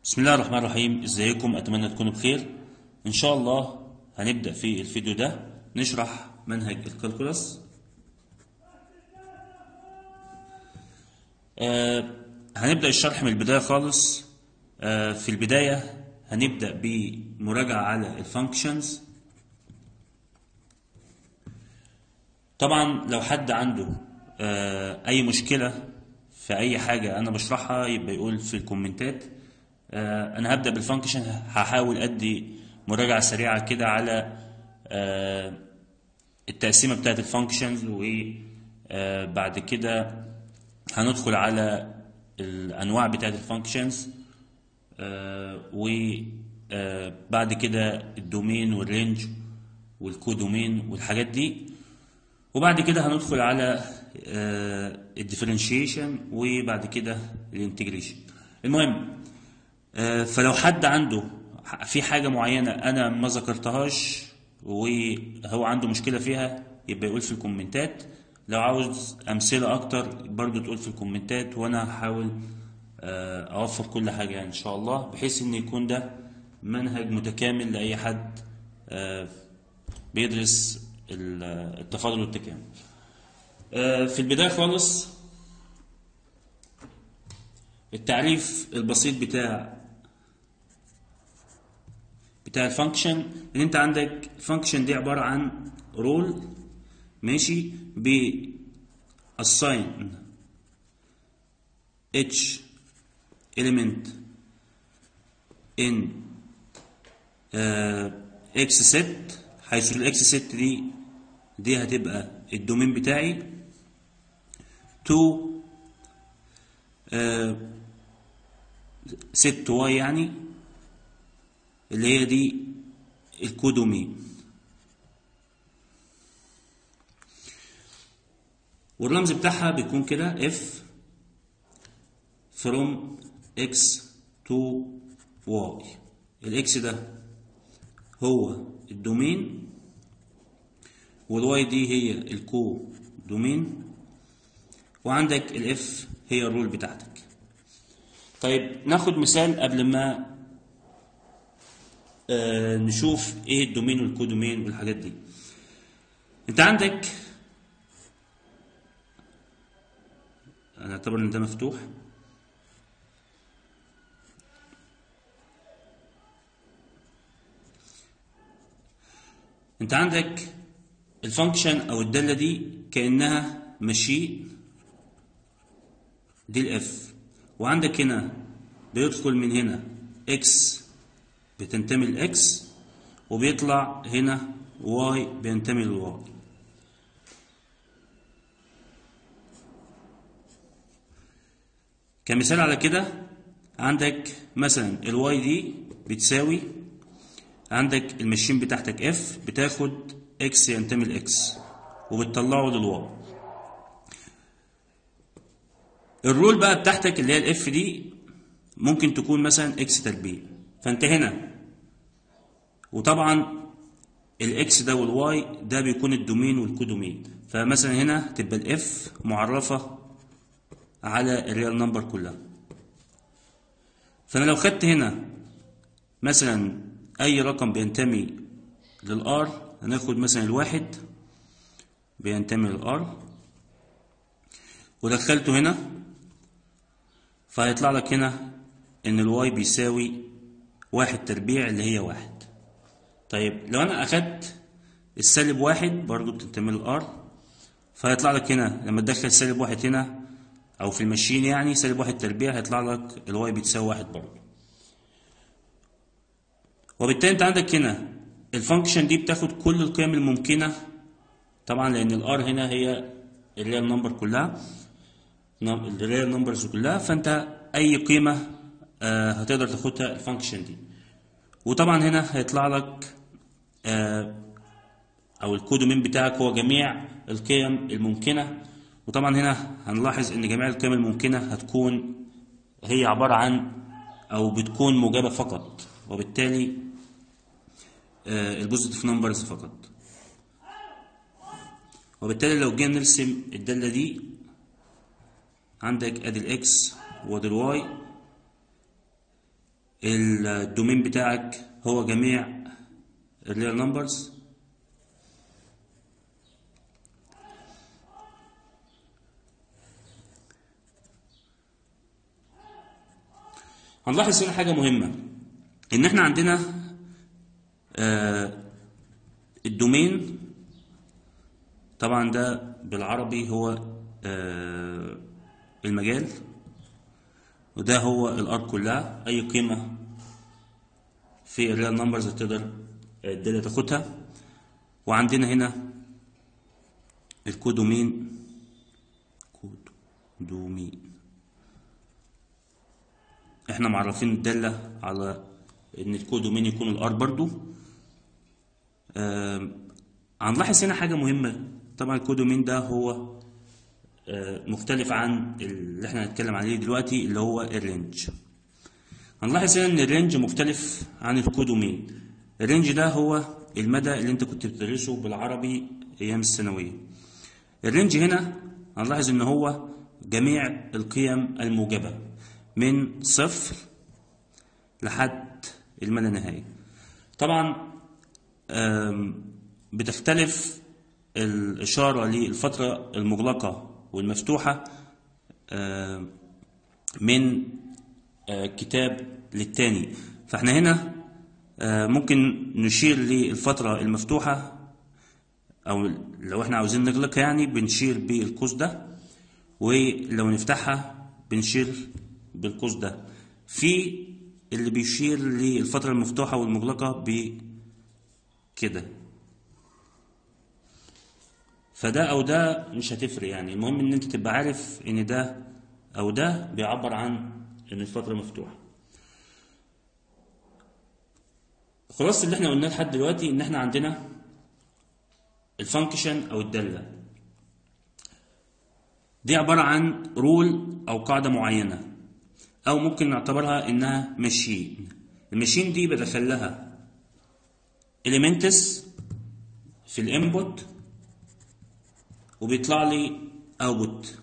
بسم الله الرحمن الرحيم ازيكم اتمنى تكونوا بخير ان شاء الله هنبدا في الفيديو ده نشرح منهج الكالكولاس آه هنبدا الشرح من البدايه خالص آه في البدايه هنبدا بمراجعه على الفانكشنز طبعا لو حد عنده آه اي مشكله في اي حاجه انا بشرحها يبقى يقول في الكومنتات آه انا هبدا بالفانكشن هحاول ادي مراجعه سريعه كده على آه التقسيمه بتاعت الفانكشنز وبعد كده هندخل على الانواع بتاعت الفانكشنز وبعد كده الدومين والرينج والكودومين والحاجات دي وبعد كده هندخل على الديفرنشيشن وبعد كده الانتجريشن المهم فلو حد عنده في حاجة معينة أنا ما ذكرتهاش وهو عنده مشكلة فيها يبقى يقول في الكومنتات لو عاوز أمثلة أكتر برضو تقول في الكومنتات وأنا هحاول أوفر كل حاجة إن شاء الله بحيث إن يكون ده منهج متكامل لأي حد بيدرس التفاضل والتكامل في البداية خالص التعريف البسيط بتاع بتاع الفانكشن ان انت عندك الفانكشن دي عبارة عن رول ماشي ب assign each element in uh, x set حيث الاكس set دي دي هتبقى الدومين بتاعي to ست واي يعني اللي هي دي الكودومين والرمز بتاعها بيكون كده f from x to y الاكس ده هو الدومين والواي دي هي الكو دومين وعندك الاف هي الرول بتاعتك طيب ناخد مثال قبل ما آه نشوف ايه الدومين والكودومين والحاجات دي انت عندك انا اعتبر ان ده مفتوح انت عندك الفانكشن او الداله دي كانها ماشين دي الاف وعندك هنا بيدخل من هنا اكس بتنتمي لاكس وبيطلع هنا واي بينتمي للواي كمثال على كده عندك مثلا الواي دي بتساوي عندك الماشين بتاعتك اف بتاخد اكس ينتمي لاكس وبتطلعه للواي الرول بقى بتاعتك اللي هي الاف دي ممكن تكون مثلا اكس تربيع فانت هنا وطبعا الاكس ده والواي ده بيكون الدومين والكودومين فمثلا هنا تبقى الاف معرفه على الريال نمبر كلها فانا لو خدت هنا مثلا اي رقم بينتمي للار هناخد مثلا الواحد بينتمي للار ودخلته هنا فهيطلع لك هنا ان الواي بيساوي واحد تربيع اللي هي واحد طيب لو انا اخدت السالب واحد برضو بتنتمي للار فهيطلع لك هنا لما تدخل سالب واحد هنا او في الماشين يعني سالب واحد تربيع هيطلع لك الواي بتساوي واحد برضو وبالتالي انت عندك هنا الفانكشن دي بتاخد كل القيم الممكنه طبعا لان الار هنا هي الريال نمبر كلها الريال نمبرز كلها فانت اي قيمه آه هتقدر تاخدها الفانكشن دي وطبعا هنا هيطلع لك آه او الكودومين بتاعك هو جميع القيم الممكنه وطبعا هنا هنلاحظ ان جميع القيم الممكنه هتكون هي عباره عن او بتكون موجبه فقط وبالتالي آه البوزيتيف نمبرز فقط وبالتالي لو جينا نرسم الداله دي عندك ادي الاكس وادي الواي الدومين بتاعك هو جميع الريال نمبرز هنلاحظ هنا حاجة مهمة إن إحنا عندنا آه الدومين طبعا ده بالعربي هو آه المجال وده هو الار كلها اي قيمه في الريال نمبرز تقدر الداتا تاخدها وعندنا هنا الكودومين كودومين احنا معرفين الدالة على ان الكودومين يكون الار برضو آه هنلاحظ هنا حاجة مهمة طبعا الكودومين ده هو مختلف عن اللي احنا هنتكلم عليه دلوقتي اللي هو الرينج هنلاحظ هنا ان الرينج مختلف عن الكودومين الرينج ده هو المدى اللي انت كنت بتدرسه بالعربي ايام الثانويه الرينج هنا هنلاحظ ان هو جميع القيم الموجبه من صفر لحد المدى النهائي طبعا بتختلف الإشارة للفترة المغلقة والمفتوحة من كتاب للتاني فاحنا هنا ممكن نشير للفترة المفتوحة أو لو احنا عاوزين نغلقها يعني بنشير بالقوس ده ولو نفتحها بنشير بالقوس ده في اللي بيشير للفترة المفتوحة والمغلقة بكده فده او ده مش هتفرق يعني المهم ان انت تبقى عارف ان ده او ده بيعبر عن ان الفتره مفتوحه خلاص اللي احنا قلناه لحد دلوقتي ان احنا عندنا الفانكشن او الداله دي عباره عن رول او قاعده معينه او ممكن نعتبرها انها ماشين الماشين دي بدخل لها elements في الانبوت وبيطلع لي اوتبوت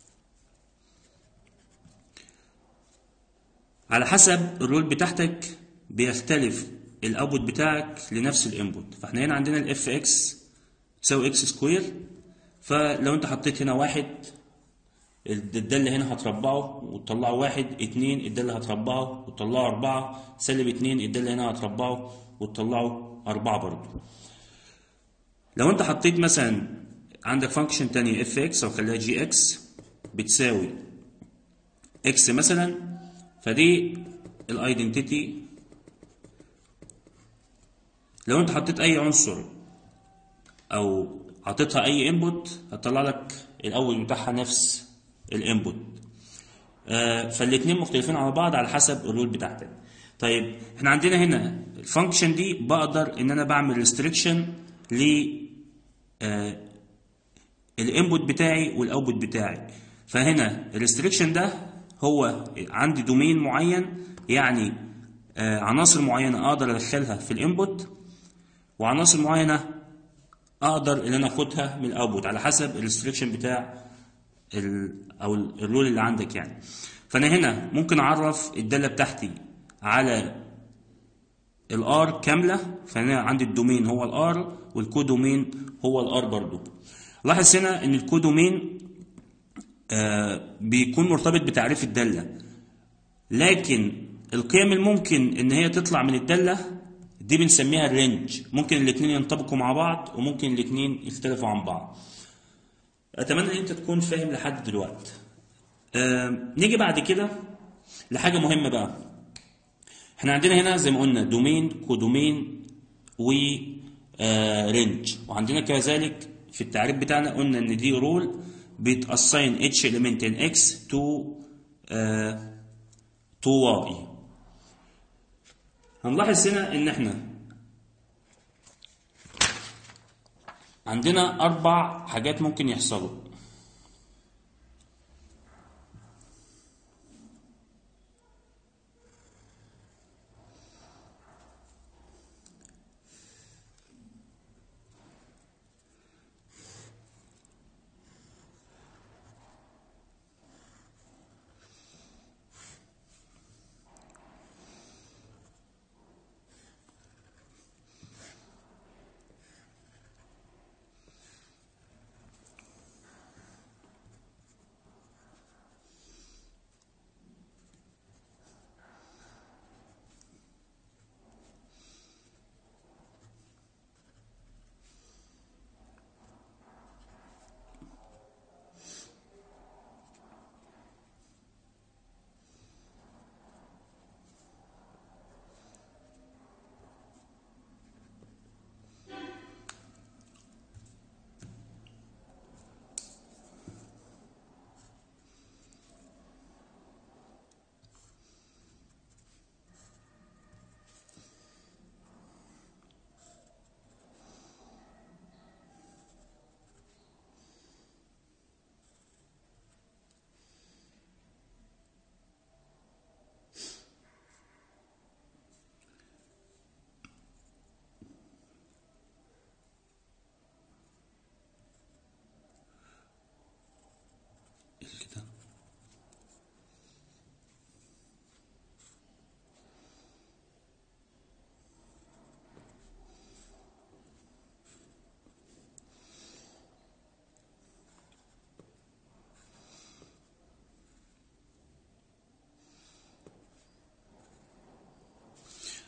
على حسب الرول بتاعتك بيختلف الاوتبوت بتاعك لنفس الانبوت فاحنا هنا عندنا الاف اكس تساوي اكس سكوير فلو انت حطيت هنا واحد الدالة هنا هتربعه وتطلعه واحد اتنين الدالة هتربعه وتطلعه أربعة سالب اتنين الدالة هنا هتربعه وتطلعه أربعة برضه لو انت حطيت مثلا عندك فانكشن تانية اف اكس او خليها جي اكس بتساوي اكس مثلا فدي الايدنتيتي لو انت حطيت اي عنصر او حطيتها اي انبوت هتطلع لك الاول بتاعها نفس الانبوت آه فالاثنين مختلفين على بعض على حسب الرول بتاعتك طيب احنا عندنا هنا الفانكشن دي بقدر ان انا بعمل ريستريكشن ل آه الانبوت بتاعي والاوتبوت بتاعي فهنا الريستريكشن ده هو عندي دومين معين يعني آه عناصر معينه اقدر ادخلها في الانبوت وعناصر معينه اقدر ان انا اخدها من الاوتبوت على حسب الريستريكشن بتاع ال او الرول اللي عندك يعني فانا هنا ممكن اعرف الداله بتاعتي على الار كامله فانا عندي الدومين هو الار والكودومين هو الار برضو لاحظ هنا ان الكودومين آه بيكون مرتبط بتعريف الداله لكن القيم الممكن ان هي تطلع من الداله دي بنسميها الرينج ممكن الاثنين ينطبقوا مع بعض وممكن الاثنين يختلفوا عن بعض اتمنى ان انت تكون فاهم لحد دلوقتي آه نيجي بعد كده لحاجه مهمه بقى احنا عندنا هنا زي ما قلنا دومين كودومين و آه رينج وعندنا كذلك في التعريف بتاعنا قلنا ان دي رول بتاساين اتش element in x to آه to y هنلاحظ هنا ان احنا عندنا اربع حاجات ممكن يحصلوا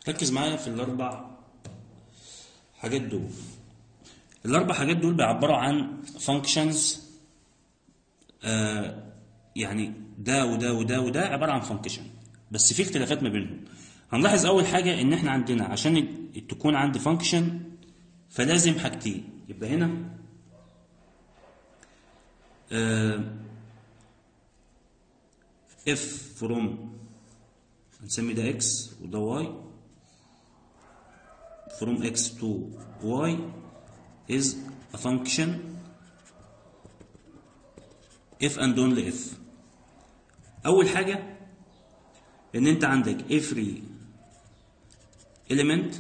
ركز معايا في الاربع حاجات دول الاربع حاجات دول بيعبروا عن functions آه يعني ده وده وده وده عباره عن فانكشن بس في اختلافات ما بينهم هنلاحظ اول حاجه ان احنا عندنا عشان تكون عندي فانكشن فلازم حاجتين يبقى هنا آه f from هنسمي ده x وده y from x to y is a function if and only if اول حاجه ان انت عندك every element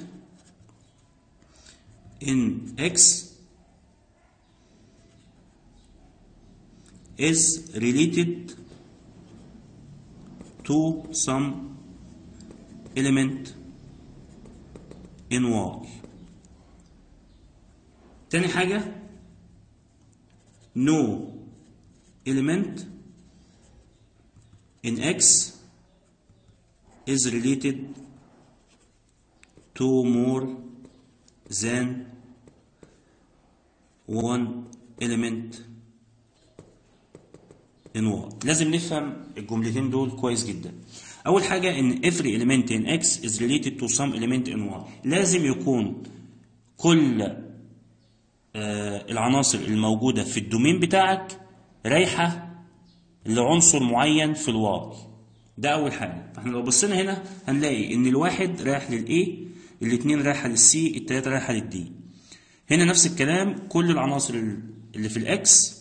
in x is related to some element in y تاني حاجة no element in x is related to more than one element in y لازم نفهم الجملتين دول كويس جدا اول حاجه ان every element in x is related to some element in y لازم يكون كل آه العناصر الموجوده في الدومين بتاعك رايحه لعنصر معين في الواي ده اول حاجه فاحنا لو بصينا هنا هنلاقي ان الواحد رايح للاي الاثنين رايحه للسي الثلاثه رايحه للدي هنا نفس الكلام كل العناصر اللي في الاكس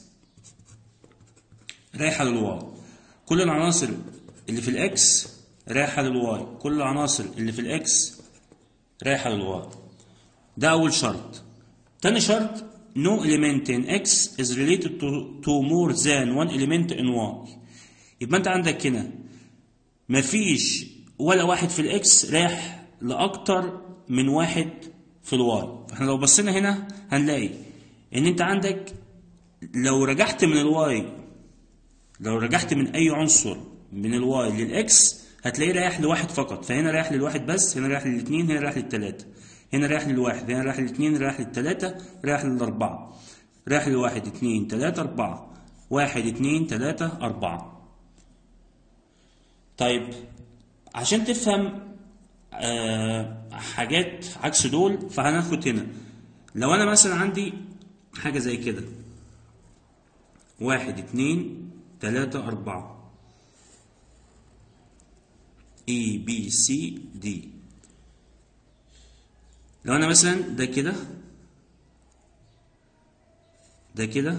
رايحه للواي كل العناصر اللي في الاكس رايحه للواي كل العناصر اللي في الاكس رايحه للواي ده اول شرط تاني شرط no element in x is related to, to more than one element in y يبقى انت عندك هنا مفيش ولا واحد في الاكس رايح لاكتر من واحد في الواي فاحنا لو بصينا هنا هنلاقي ان انت عندك لو رجعت من الواي لو رجعت من اي عنصر من الواي للاكس هتلاقيه رايح لواحد فقط فهنا رايح للواحد بس هنا رايح للاثنين هنا رايح للثلاثه هنا رايح للواحد هنا رايح للاثنين رايح للثلاثه رايح للاربعه رايح لواحد اثنين ثلاثه اربعه واحد اثنين ثلاثه اربعه طيب عشان تفهم آه حاجات عكس دول فهناخد هنا لو انا مثلا عندي حاجه زي كده واحد اتنين تلاتة أربعة A B C D لو أنا مثلا ده كده ده كده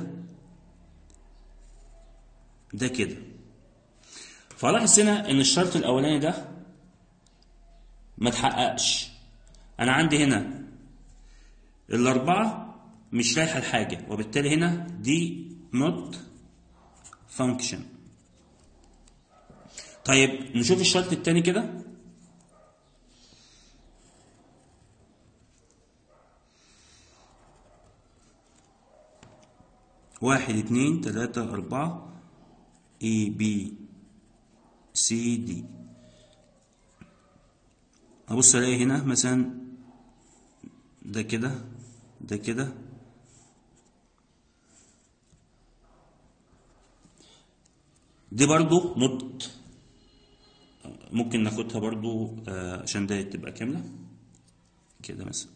ده كده فلاحظ هنا إن الشرط الأولاني ده ما اتحققش أنا عندي هنا الأربعة مش رايحة لحاجة وبالتالي هنا دي not function طيب نشوف الشرط التاني كده واحد اتنين تلاتة أربعة A B C D أبص ألاقي هنا مثلا ده كده ده كده دي برضو نوت ممكن ناخدها برضو آه عشان ده تبقى كاملة كده مثلا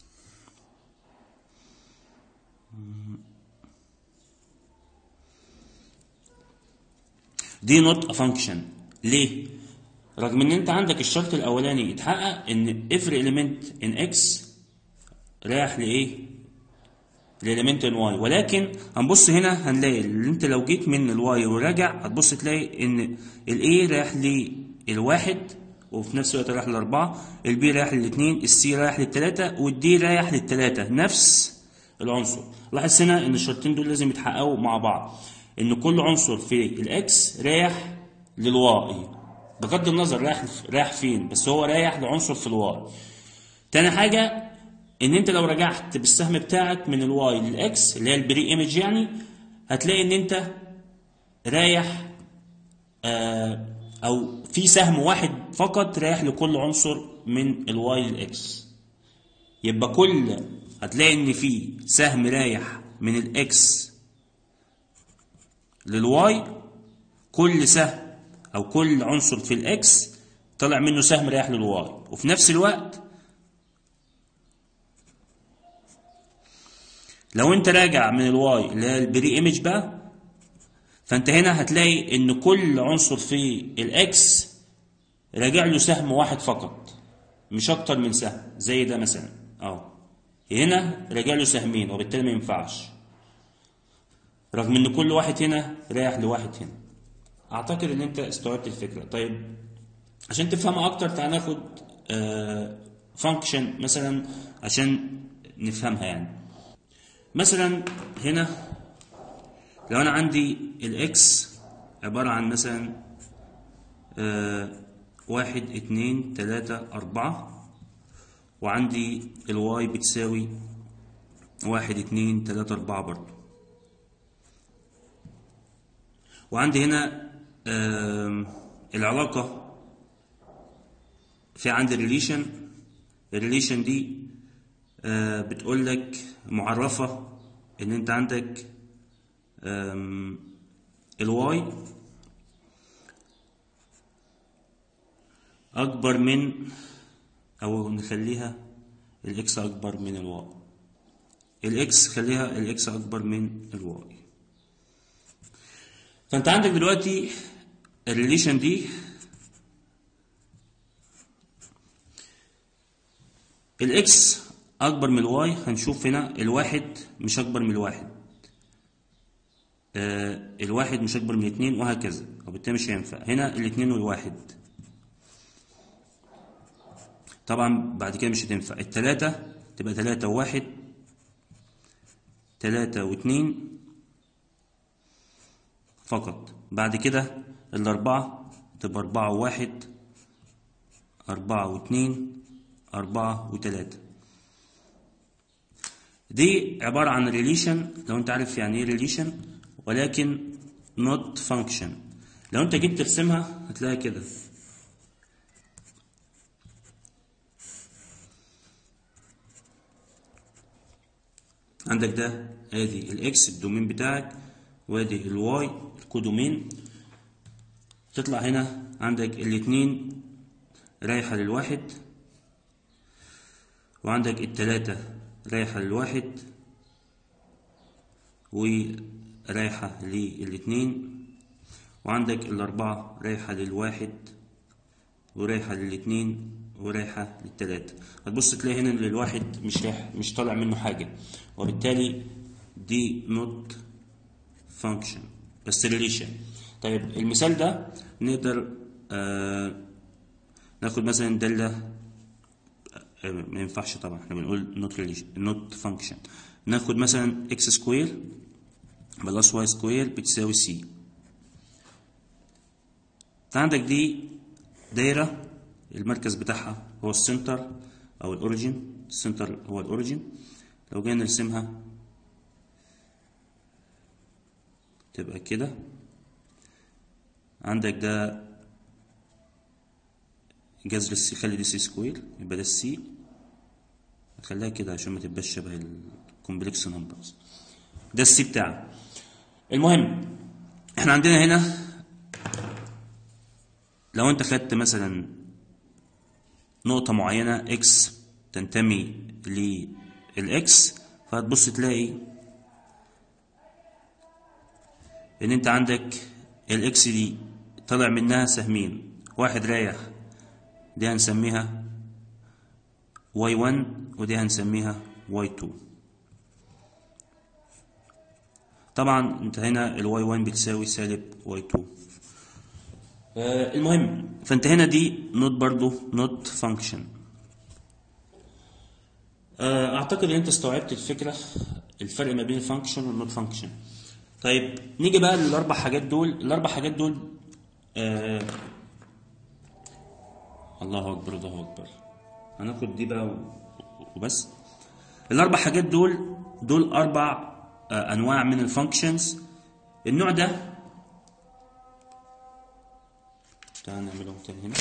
دي نوت فانكشن ليه؟ رغم ان انت عندك الشرط الاولاني يتحقق ان every element in x رايح لايه؟ الاليمنت ان واي ولكن هنبص هنا هنلاقي ان انت لو جيت من الواي وراجع هتبص تلاقي ان الاي رايح للواحد وفي نفس الوقت رايح للاربعه البي رايح للاثنين السي رايح للثلاثه والدي رايح للثلاثه نفس العنصر لاحظ هنا ان الشرطين دول لازم يتحققوا مع بعض ان كل عنصر في الاكس رايح للواي بغض النظر رايح رايح فين بس هو رايح لعنصر في الواي تاني حاجه ان انت لو رجعت بالسهم بتاعك من الواي للاكس اللي هي البري ايمج يعني هتلاقي ان انت رايح آه او في سهم واحد فقط رايح لكل عنصر من الواي للاكس يبقى كل هتلاقي ان في سهم رايح من الاكس للواي كل سهم او كل عنصر في الاكس طلع منه سهم رايح للواي وفي نفس الوقت لو انت راجع من الواي اللي هي البري ايمج بقى فانت هنا هتلاقي ان كل عنصر في الاكس راجع له سهم واحد فقط مش اكتر من سهم زي ده مثلا اهو هنا راجع له سهمين وبالتالي ما ينفعش رغم ان كل واحد هنا رايح لواحد هنا اعتقد ان انت استوعبت الفكره طيب عشان تفهمها اكتر تعال ناخد فانكشن مثلا عشان نفهمها يعني مثلا هنا لو انا عندي الاكس عبارة عن مثلا آه واحد اتنين تلاتة اربعة وعندي الواي بتساوي واحد اتنين تلاتة اربعة برضو وعندي هنا آه العلاقة في عندي ريليشن الريليشن دي آه بتقول لك معرفة ان انت عندك الواي اكبر من او نخليها الاكس اكبر من الواي الاكس خليها الاكس اكبر من الواي فانت عندك دلوقتي الريليشن دي الاكس اكبر من الواي هنشوف هنا الواحد مش اكبر من الواحد آه الواحد مش اكبر من اتنين وهكذا وبالتالي مش هينفع هنا الاتنين والواحد طبعا بعد كده مش هتنفع التلاتة تبقى تلاتة وواحد تلاتة واتنين فقط بعد كده الأربعة تبقى أربعة وواحد أربعة واتنين أربعة وتلاتة دي عبارة عن ريليشن لو أنت عارف يعني إيه ريليشن ولكن not function لو أنت جيت ترسمها هتلاقي كده عندك ده ادي الاكس الدومين بتاعك وادي الواي الكودومين تطلع هنا عندك الاتنين رايحة للواحد وعندك التلاتة رايحة للواحد ورايحة للاتنين وعندك الأربعة رايحة للواحد ورايحة للاتنين ورايحة للتلاتة هتبص تلاقي هنا ان الواحد مش رايح مش طالع منه حاجة وبالتالي دي not function بس relation طيب المثال ده نقدر آه ناخد مثلا دالة آه ما ينفعش طبعا احنا بنقول not relation not function ناخد مثلا x سكوير بلس y سكوير بتساوي c فعندك دي دايرة المركز بتاعها هو السنتر او الاوريجين السنتر هو الاوريجين لو جينا نرسمها تبقى كده عندك ده جذر السي خلي دي سي سكوير يبقى ده السي خليها كده عشان ما تبقاش شبه الكومبلكس نمبرز ده السي بتاعه المهم احنا عندنا هنا لو انت خدت مثلا نقطة معينة اكس تنتمي للاكس فهتبص تلاقي ان انت عندك الاكس دي طلع منها سهمين واحد رايح دي هنسميها واي 1 ودي هنسميها واي 2 طبعا انت هنا الواي 1 بتساوي سالب واي 2 آه المهم فانت هنا دي نوت برضو نوت فانكشن آه اعتقد ان انت استوعبت الفكره الفرق ما بين الفانكشن والنوت فانكشن طيب نيجي بقى للاربع حاجات دول الاربع حاجات دول آه الله اكبر الله اكبر هناخد دي بقى وبس الاربع حاجات دول دول اربع آه انواع من الفانكشنز النوع ده تعال نعملهم تاني هنا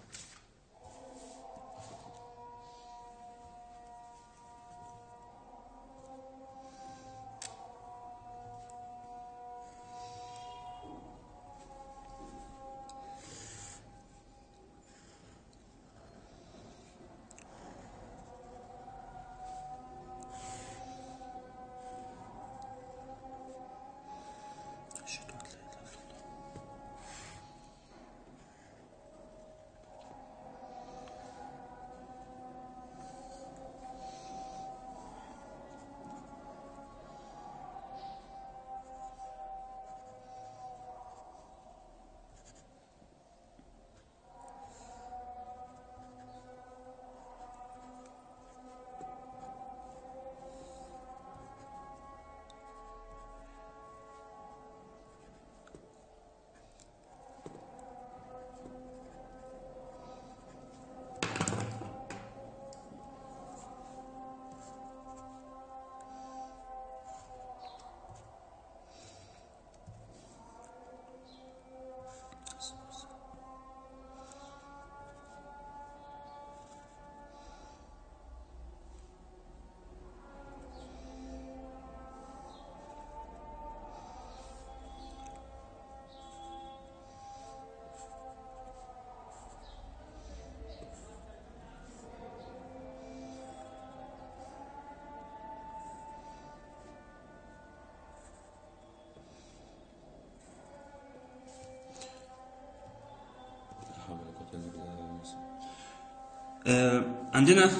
آه، عندنا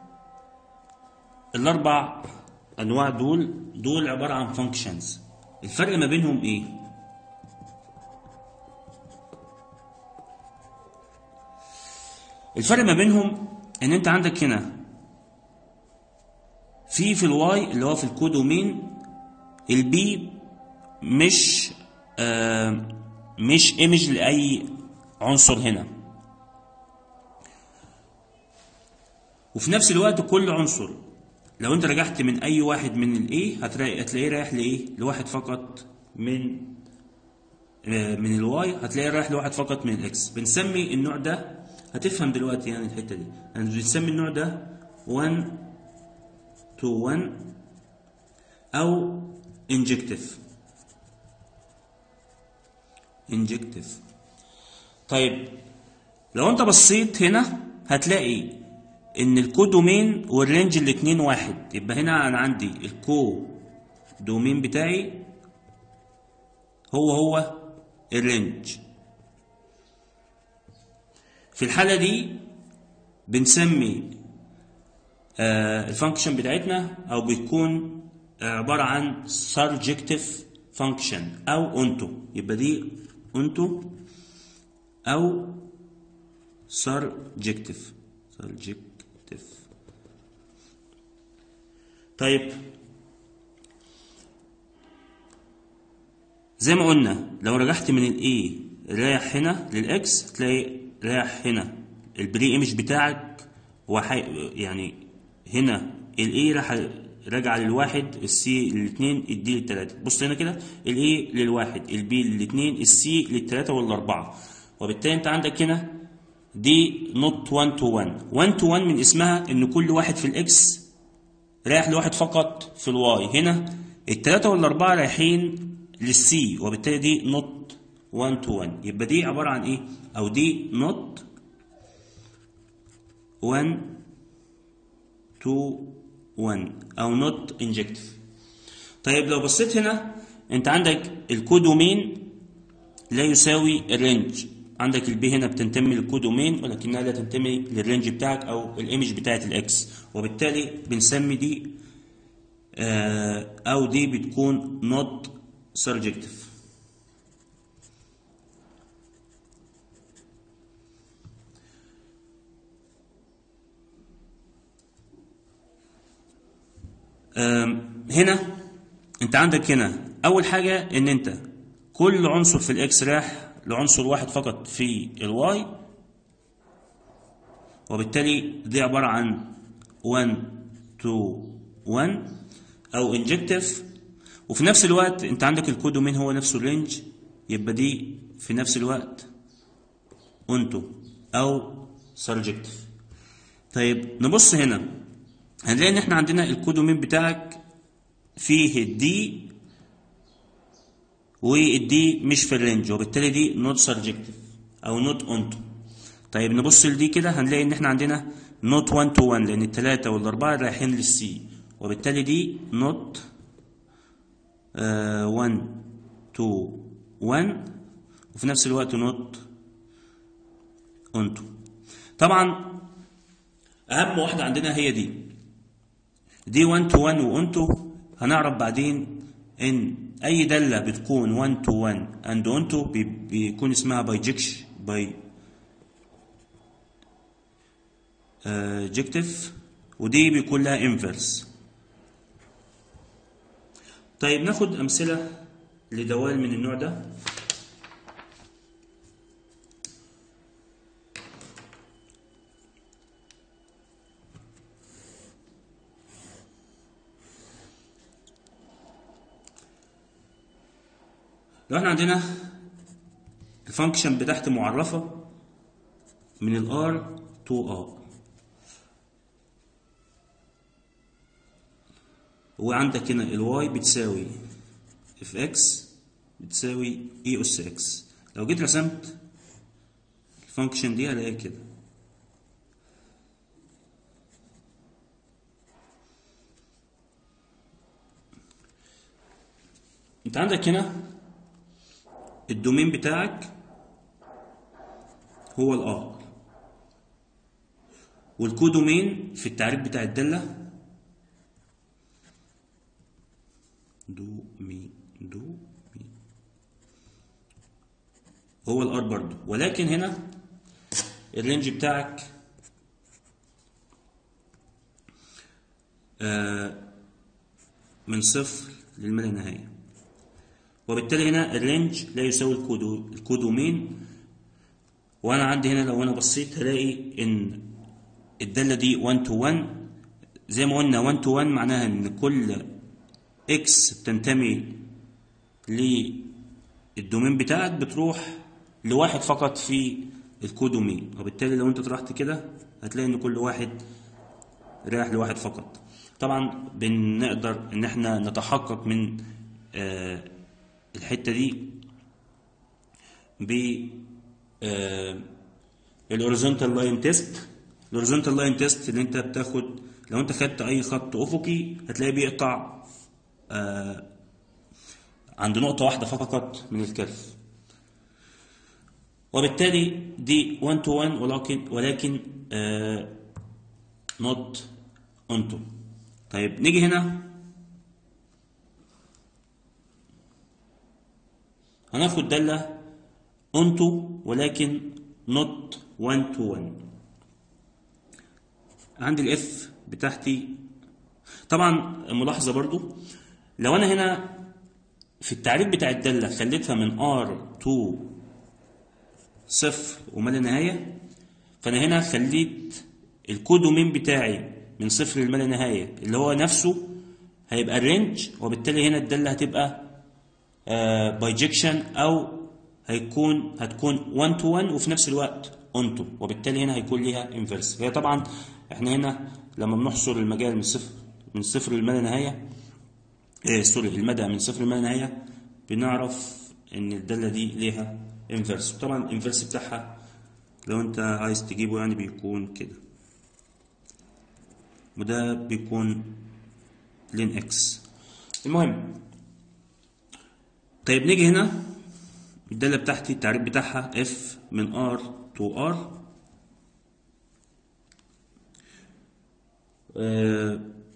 الاربع انواع دول دول عباره عن فانكشنز الفرق ما بينهم ايه الفرق ما بينهم ان انت عندك هنا في في الواي اللي هو في الكودومين البي مش آه مش ايمج لاي عنصر هنا وفي نفس الوقت كل عنصر لو انت رجعت من اي واحد من الايه هتلاقي هتلاقيه رايح لايه لواحد فقط من آه، من الواي هتلاقيه رايح لواحد فقط من الاكس بنسمي النوع ده هتفهم دلوقتي يعني الحته دي يعني بنسمي النوع ده 1 to 1 او injective injective طيب لو انت بصيت هنا هتلاقي ان الكو دومين والرينج الاتنين واحد يبقى هنا انا عندي الكو دومين بتاعي هو هو الرينج في الحالة دي بنسمي آه الفانكشن بتاعتنا او بتكون آه عبارة عن surjective function او اونتو يبقى دي اونتو او surjective surjective طيب زي ما قلنا لو رجعت من الاي رايح هنا للاكس تلاقي رايح هنا البري ايمج بتاعك وحي يعني هنا الاي راح راجع للواحد السي للاثنين الدي للثلاثه بص هنا كده الاي للواحد البي للاثنين السي للثلاثه والاربعه وبالتالي انت عندك هنا دي نوت 1 تو 1 1 تو 1 من اسمها ان كل واحد في الاكس رايح لواحد فقط في الواي هنا الثلاثه والاربعه رايحين للسي وبالتالي دي نوت 1 تو 1 يبقى دي عباره عن ايه او دي نوت 1 تو 1 او نوت انجكتيف طيب لو بصيت هنا انت عندك الكودومين لا يساوي الرينج عندك البي هنا بتنتمي للكودومين ولكنها لا تنتمي للرينج بتاعك او الايمج بتاعت الاكس وبالتالي بنسمي دي آه او دي بتكون نوت سرجكتيف هنا انت عندك هنا اول حاجه ان انت كل عنصر في الاكس راح لعنصر واحد فقط في الواي وبالتالي دي عباره عن 1 to 1 او انجكتيف وفي نفس الوقت انت عندك الكودومين هو نفسه الرينج يبقى دي في نفس الوقت اونتو او سرجكتيف طيب نبص هنا هنلاقي ان احنا عندنا الكودومين بتاعك فيه الدي والدي مش في الرينج وبالتالي دي نوت سرجكتيف او نوت اونتو طيب نبص لدي كده هنلاقي ان احنا عندنا نوت 1 تو 1 لان الثلاثه والاربعه رايحين للسي وبالتالي دي نوت 1 تو 1 وفي نفس الوقت نوت اونتو طبعا اهم واحده عندنا هي دي دي 1 تو 1 وانتو هنعرف بعدين ان اي داله بتكون 1 تو 1 اند اونتو بيكون اسمها بايجكش باي جكتيف ودي بيكون لها انفرس طيب ناخد امثله لدوال من النوع ده لو احنا عندنا الفانكشن بتاعت معرفة من ال R to R وعندك هنا ال Y بتساوي اف اكس بتساوي اي اس اكس لو جيت رسمت الفانكشن دي هلاقيها كده انت عندك هنا الدومين بتاعك هو الار والكودومين في التعريف بتاع الداله دو مي دو مي هو الار برضو ولكن هنا الرينج بتاعك آه من صفر للما لا نهايه وبالتالي هنا الرينج لا يساوي الكودو الكودومين وانا عندي هنا لو انا بصيت هلاقي ان الداله دي 1 تو 1 زي ما قلنا 1 تو 1 معناها ان كل اكس بتنتمي للدومين بتاعك بتروح لواحد فقط في الكودومين وبالتالي لو انت طرحت كده هتلاقي ان كل واحد رايح لواحد فقط طبعا بنقدر ان احنا نتحقق من آه الحته دي ب الهوريزونتال لاين تيست الهوريزونتال لاين تيست اللي انت بتاخد لو انت خدت اي خط افقي هتلاقيه بيقطع آه عند نقطة واحدة فقط من الكيرف وبالتالي دي 1 تو 1 ولكن ولكن آه not onto طيب نيجي هنا هناخد دالة onto ولكن not 1 to 1 عندي الاف بتاعتي طبعا ملاحظة برضو لو انا هنا في التعريف بتاع الدالة خليتها من R to صفر وما لا نهاية فانا هنا خليت الكودومين بتاعي من صفر لما لا نهاية اللي هو نفسه هيبقى الرينج وبالتالي هنا الدالة هتبقى بايجكشن او هيكون هتكون 1 تو 1 وفي نفس الوقت اونتو وبالتالي هنا هيكون ليها انفرس هي طبعا احنا هنا لما بنحصر المجال من صفر من صفر لما لا نهايه إيه سوري المدى من صفر لما لا نهايه بنعرف ان الداله دي ليها انفرس طبعا الانفرس بتاعها لو انت عايز تجيبه يعني بيكون كده وده بيكون لين اكس المهم طيب نيجي هنا الدالة بتاعتي التعريف بتاعها f من r to r آه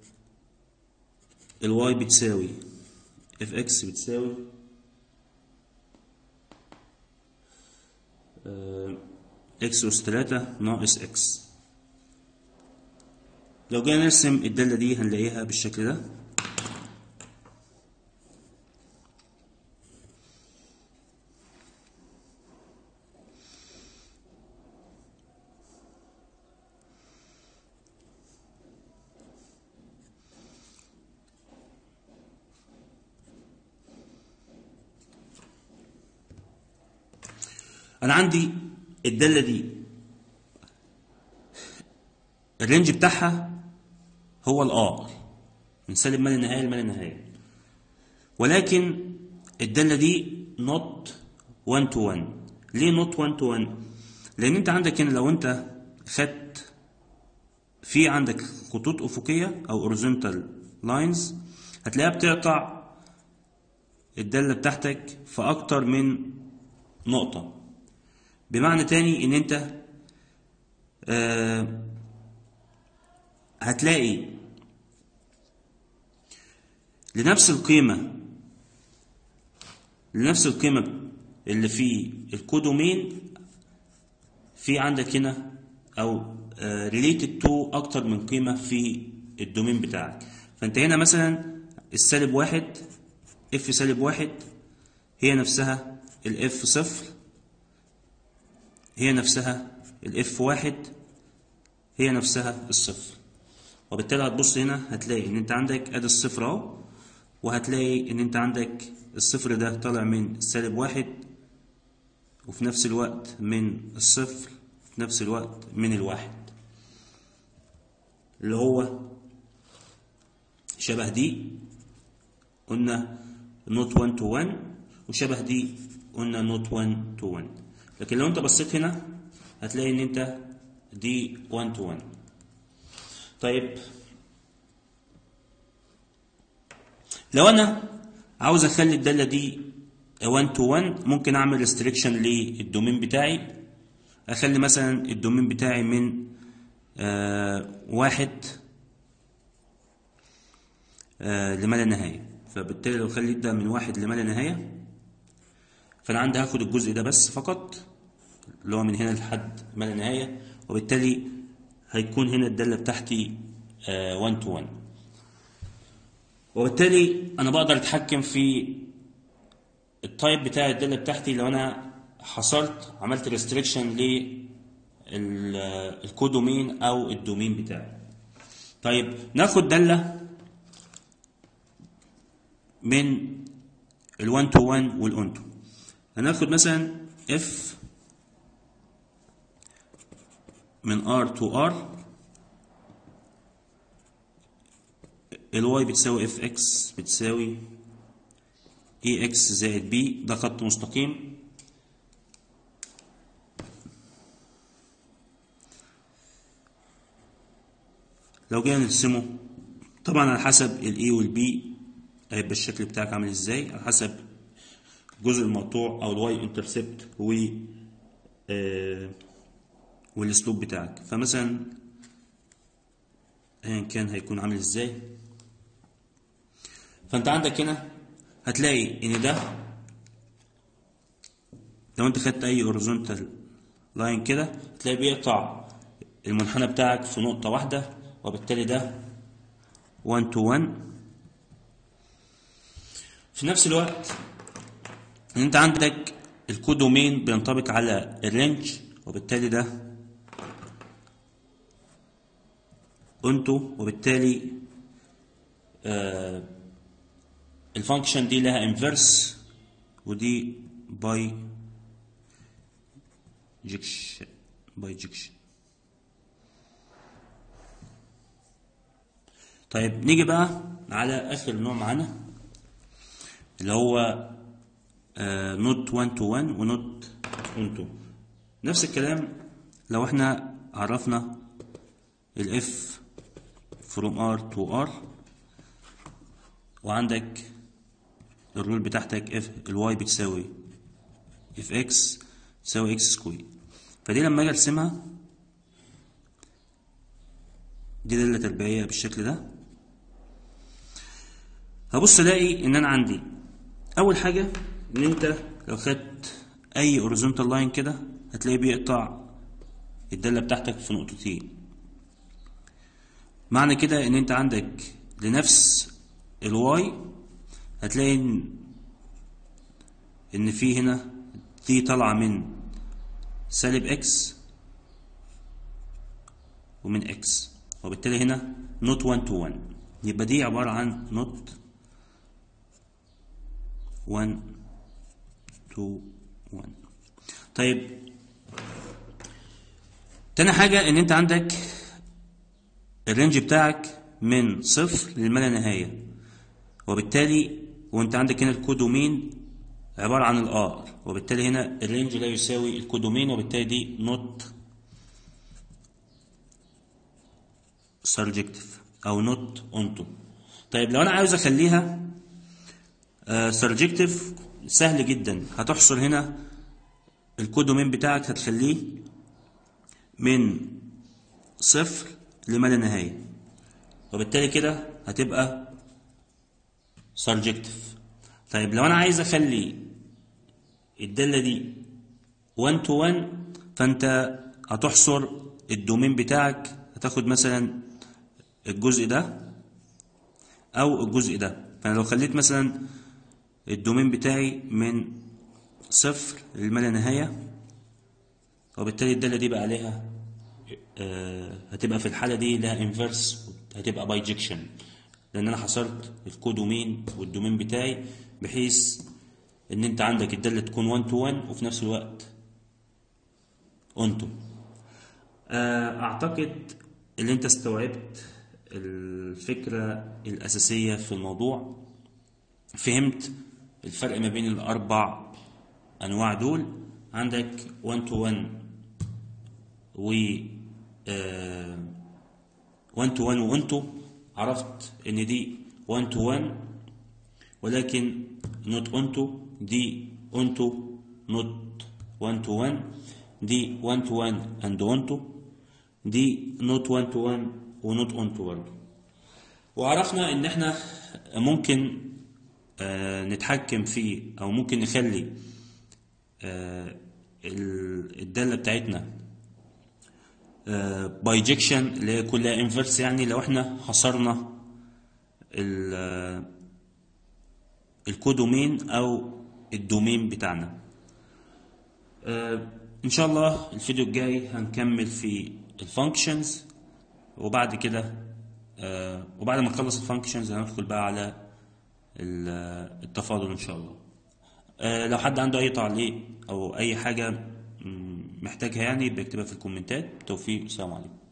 ال y بتساوي fx بتساوي آه x أس 3 ناقص x لو جينا نرسم الدالة دي هنلاقيها بالشكل ده انا عندي الدالة دي الرينج بتاعها هو الار من سالب ما لا نهاية لما لا نهاية ولكن الدالة دي not 1 to 1 ليه not 1 to 1 لأن أنت عندك هنا لو أنت خدت في عندك خطوط أفقية أو horizontal lines هتلاقيها بتقطع الدالة بتاعتك في أكتر من نقطة بمعنى تاني إن أنت آه هتلاقي لنفس القيمة لنفس القيمة اللي في الكودومين في عندك هنا أو ريليتد تو أكتر من قيمة في الدومين بتاعك فأنت هنا مثلا السالب واحد اف سالب واحد هي نفسها الاف صفر هي نفسها الاف واحد هي نفسها الصفر وبالتالي هتبص هنا هتلاقي ان انت عندك ادي الصفر اهو وهتلاقي ان انت عندك الصفر ده طالع من سالب واحد وفي نفس الوقت من الصفر في نفس الوقت من الواحد اللي هو شبه دي قلنا نوت 1 تو 1 وشبه دي قلنا نوت 1 تو 1 لكن لو انت بصيت هنا هتلاقي ان انت دي 1 تو 1 طيب لو انا عاوز اخلي الداله دي 1 تو 1 ممكن اعمل ريستريكشن للدومين بتاعي اخلي مثلا الدومين بتاعي من آه واحد آه لما لا نهايه فبالتالي لو خليت ده من واحد لما لا نهايه فانا عندي هاخد الجزء ده بس فقط اللي هو من هنا لحد ما لا نهايه وبالتالي هيكون هنا الداله بتاعتي 1 تو 1 وبالتالي انا بقدر اتحكم في التايب بتاع الداله بتاعتي لو انا حصرت عملت ريستريكشن للكودومين او الدومين بتاعي طيب ناخد داله من ال1 تو 1 والاون تو هناخد مثلا اف من R to R الواي بتساوي اف اكس بتساوي اي اكس زائد بي ده خط مستقيم لو جينا نرسمه طبعا على حسب الاي والبي هيبقى الشكل بتاعك عامل ازاي على حسب الجزء المقطوع او الواي انترسبت و آه والاسلوب بتاعك فمثلا ايا كان هيكون عامل ازاي فانت عندك هنا هتلاقي ان ده لو انت خدت اي هوريزونتال لاين كده هتلاقي بيقطع المنحنى بتاعك في نقطة واحدة وبالتالي ده 1 to 1 في نفس الوقت ان انت عندك الكودومين بينطبق على الرينج وبالتالي ده انتو وبالتالي آه الفانكشن دي لها انفرس ودي باي جيكشن باي جيكشن طيب نيجي بقى على اخر نوع معانا اللي هو نوت 1 تو 1 ونوت 1 تو نفس الكلام لو احنا عرفنا الاف from R to R وعندك الرول بتاعتك اف الواي بتساوي اف اكس تساوي اكس سكوير فدي لما اجي ارسمها دي دالة تربيعية بالشكل ده هبص الاقي ان انا عندي اول حاجة ان انت لو خدت اي horizontal لاين كده هتلاقيه بيقطع الدالة بتاعتك في نقطتين معنى كده ان انت عندك لنفس الواي هتلاقي ان ان في هنا دي طالعه من سالب اكس ومن اكس وبالتالي هنا نوت 1 تو 1 يبقى دي عباره عن نوت 1 تو 1 طيب تاني حاجة ان انت عندك الرينج بتاعك من صفر لما لا نهاية وبالتالي وانت عندك هنا الكودومين عبارة عن الار وبالتالي هنا الرينج لا يساوي الكودومين وبالتالي دي نوت سرجكتيف او نوت اونتو طيب لو انا عاوز اخليها سرجكتيف سهل جدا هتحصل هنا الكودومين بتاعك هتخليه من صفر لما لا نهاية وبالتالي كده هتبقى سرجكتيف طيب لو انا عايز اخلي الدالة دي 1 تو 1 فانت هتحصر الدومين بتاعك هتاخد مثلا الجزء ده او الجزء ده فانا لو خليت مثلا الدومين بتاعي من صفر لما لا نهاية وبالتالي الدالة دي بقى عليها آه هتبقى في الحالة دي لها انفرس هتبقى بايجكشن لان انا حصرت الكودومين والدومين بتاعي بحيث ان انت عندك الدالة تكون 1 تو 1 وفي نفس الوقت اونتو آه اعتقد ان انت استوعبت الفكرة الاساسية في الموضوع فهمت الفرق ما بين الاربع انواع دول عندك 1 تو 1 و 1 تو 1 وانتو عرفت ان دي 1 تو 1 ولكن نوت اونتو دي اونتو نوت 1 تو 1 دي 1 تو 1 اند اونتو دي نوت 1 تو 1 ونوت اونتو برضه وعرفنا ان احنا ممكن آه نتحكم في او ممكن نخلي آه الدالة بتاعتنا بايجكشن اللي هي كلها انفرس يعني لو احنا حصرنا الكودومين او الدومين بتاعنا آه ان شاء الله الفيديو الجاي هنكمل في الفانكشنز وبعد كده آه وبعد ما نخلص الفانكشنز هندخل بقى على التفاضل ان شاء الله آه لو حد عنده اي تعليق او اي حاجه محتاجها يعني بيكتبها في الكومنتات توفيق السلام عليكم